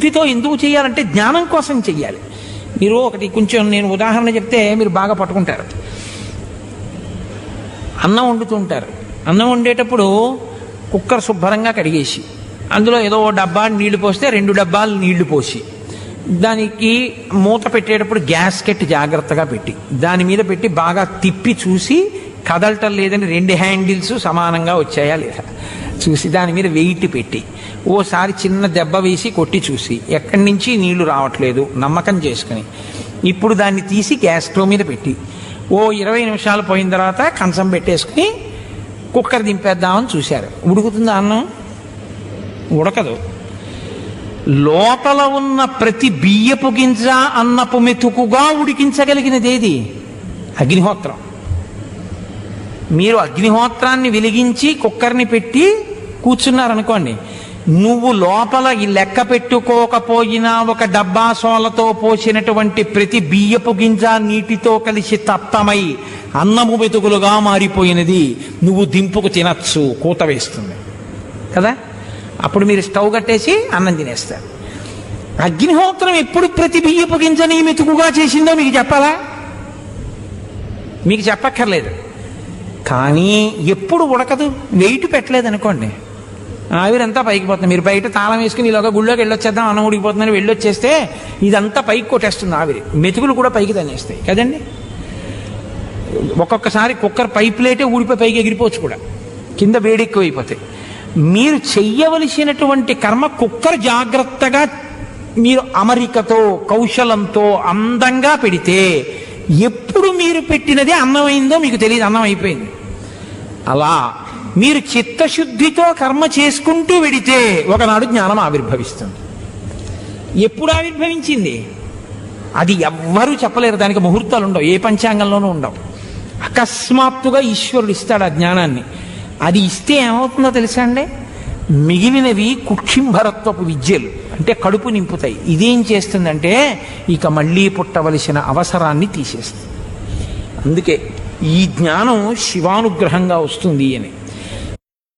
చిత్తశుద్ధితో ఎందుకు చేయాలంటే జ్ఞానం కోసం చెయ్యాలి మీరు ఒకటి కొంచెం నేను ఉదాహరణ చెప్తే మీరు బాగా పట్టుకుంటారు అన్నం వండుతుంటారు అన్నం వండేటప్పుడు కుక్కర్ శుభ్రంగా కడిగేసి అందులో ఏదో ఓ డబ్బా నీళ్లు పోస్తే రెండు డబ్బాలు నీళ్లు పోసి దానికి మూత పెట్టేటప్పుడు గ్యాస్కెట్ జాగ్రత్తగా పెట్టి దాని మీద పెట్టి బాగా తిప్పి చూసి కదలటం లేదని రెండు హ్యాండిల్స్ సమానంగా వచ్చాయా లేదా చూసి దాని మీద వెయిట్ పెట్టి ఓసారి చిన్న దెబ్బ వేసి కొట్టి చూసి ఎక్కడి నుంచి నీళ్లు రావట్లేదు నమ్మకం చేసుకుని ఇప్పుడు దాన్ని తీసి గ్యాస్ స్టవ్ మీద పెట్టి ఓ ఇరవై నిమిషాలు పోయిన తర్వాత కంచం పెట్టేసుకుని కుక్కర్ దింపేద్దామని చూశారు ఉడుకుతుందా అన్నం ఉడకదు లోపల ఉన్న ప్రతి బియ్యపు గింజ అన్నపు మెతుకుగా ఉడికించగలిగినది ఏది అగ్నిహోత్రం మీరు అగ్నిహోత్రాన్ని వెలిగించి కుక్కర్ని పెట్టి కూర్చున్నారనుకోండి నువ్వు లోపల ఈ లెక్క పెట్టుకోకపోయినా ఒక డబ్బా సోలతో పోసినటువంటి ప్రతి బియ్యపు గింజ నీటితో కలిసి తప్తమై అన్నము మెతుకులుగా మారిపోయినది నువ్వు దింపుకు తినచ్చు కూత వేస్తుంది కదా అప్పుడు మీరు స్టవ్ కట్టేసి అన్నం తినేస్తారు అగ్నిహోత్రం ఎప్పుడు ప్రతి బియ్యపు గింజని మెతుకుగా చేసిందో మీకు చెప్పాలా మీకు చెప్పక్కర్లేదు కానీ ఎప్పుడు ఉడకదు వెయిట్ పెట్టలేదు అనుకోండి ఆవిరంతా పైకి పోతుంది మీరు బయట తాళం వేసుకుని ఇలాగ గుళ్ళోకి వెళ్ళొచ్చేద్దాం అన్నం ఉడికిపోతుందని వెళ్ళొచ్చేస్తే ఇదంతా పైకి కొట్టేస్తుంది ఆవిరి మెతుకులు కూడా పైకి తనేస్తాయి కదండి ఒక్కొక్కసారి కుక్కర్ పై ప్లేటే ఊడిపోయి పైకి ఎగిరిపోవచ్చు కూడా కింద వేడి ఎక్కువైపోతాయి మీరు చెయ్యవలసినటువంటి కర్మ కుక్కర్ జాగ్రత్తగా మీరు అమరికతో కౌశలంతో అందంగా పెడితే ఎప్పుడు మీరు పెట్టినది అన్నమైందో మీకు తెలియదు అన్నం అయిపోయింది అలా మీరు చిత్తశుద్ధితో కర్మ చేసుకుంటూ వెడితే ఒకనాడు జ్ఞానం ఆవిర్భవిస్తుంది ఎప్పుడు ఆవిర్భవించింది అది ఎవ్వరూ చెప్పలేరు దానికి ముహూర్తాలు ఉండవు ఏ పంచాంగంలోనూ ఉండవు అకస్మాత్తుగా ఈశ్వరుడు ఇస్తాడు ఆ జ్ఞానాన్ని అది ఇస్తే ఏమవుతుందో తెలుసా అండి మిగిలినవి కుక్షింభరత్వపు విద్యలు అంటే కడుపు నింపుతాయి ఇదేం చేస్తుందంటే ఇక మళ్ళీ పుట్టవలసిన అవసరాన్ని తీసేస్తుంది అందుకే ఈ జ్ఞానం శివానుగ్రహంగా వస్తుంది అని